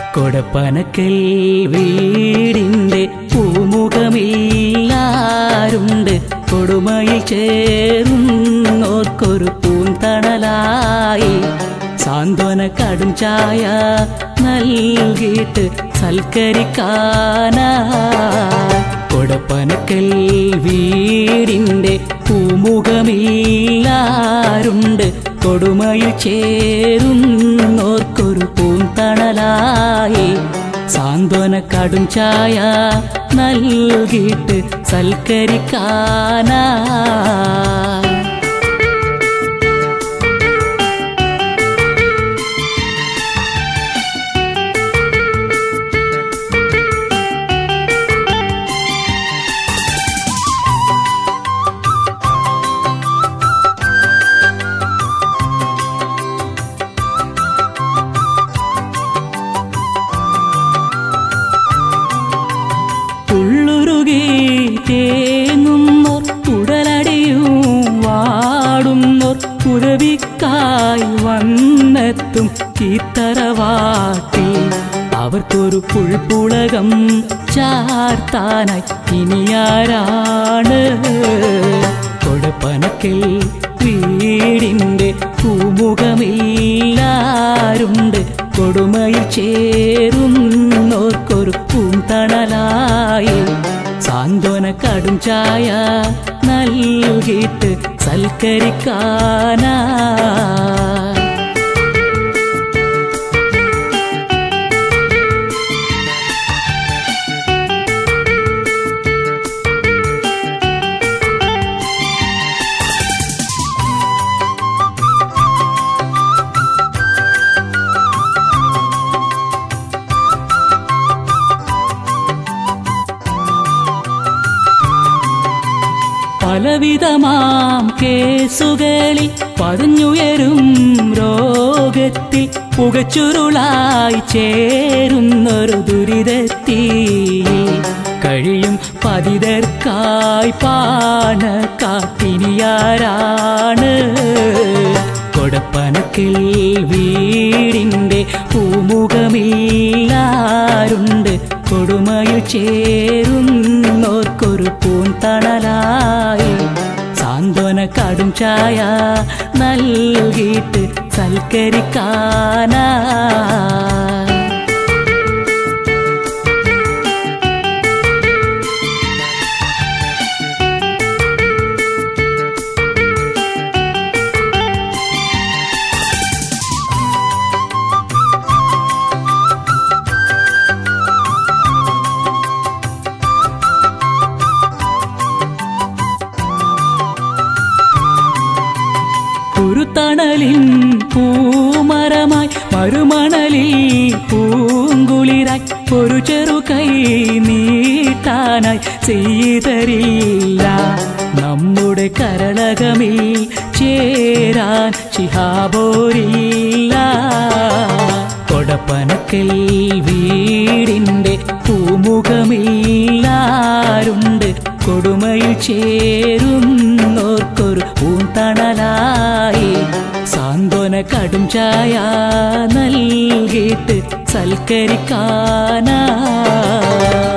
കൊടപ്പനക്കൽ വീടിൻ്റെ പൂമുഖമില്ലാരുണ്ട് കൊടുമയിൽ ചേർന്നോർക്കൊരു പൂന്തണലായി സാന്ത്വന കടും ചായ നൽകിയിട്ട് സൽക്കരിക്കാനാ കൊടപ്പനക്കൽ വീടിൻ്റെ പൂമുഖമില്ലാരുണ്ട് കൊടുമയിൽ ചേരുന്നോർക്കൊരു പൂന്തണലായി സാന്ത്വന കടും ചായ നൽകിയിട്ട് സൽക്കരിക്കാനാ ഉള്ളുരുകി തേങ്ങുന്നോർ ഉടലടിയും വാടുന്നോർ ഉദവിക്കായി വന്നെത്തും കീത്തറവാട്ടി അവർക്കൊരു പുൾപ്പുളകം ചാർത്താനായി ഇനിയാരാണ് കൊടപ്പനക്കിൽ വീടിൻ്റെ പൂമുഖമില്ലാരുണ്ട് കൊടുമയിൽ ചേരുന്നോർക്കൊരു പൂന്തണലായി സാന്ത്വന കടും ചായ നൽകിയിട്ട് സൽക്കരിക്കാനാ പലവിധമാം കേസുകളിൽ പതിഞ്ഞുയരും രോഗത്തിൽ പുകച്ചുരുളായി ചേരുന്നൊരു ദുരിതത്തീ കഴിയും പതിതർക്കായി പാണ കാത്തിനിയാരാണ് കൊടപ്പനക്കിൽ വീടിൻ്റെ പൂമുഖമില്ലാരുണ്ട് കൊടുമയിൽ ചേരുന്നോർക്കൊരു പൂന്തണലായി സാന്ത്വന കടും ചായ നൽകിയിട്ട് സൽക്കരിക്കാനാ കുരുത്തണലിൻ പൂമരമായി മറുമണലിൽ പൂങ്കുളിരായി ഒരു ചെറു കൈ നീട്ടാനായി ചെയ്തരില്ല നമ്മുടെ കരളകമിൽ ചേരാൻ ശിഹാബോരില്ല കൊടപ്പനക്കൽ വീടിൻ്റെ പൂമുഖമില്ലാരുണ്ട് കൊടുമയിൽ ചേരുന്നോർക്കൊരു പൂന്തണലായി സാന്ത്വന കടും ചായ നൽകിയിട്ട് സൽക്കരിക്കാനാ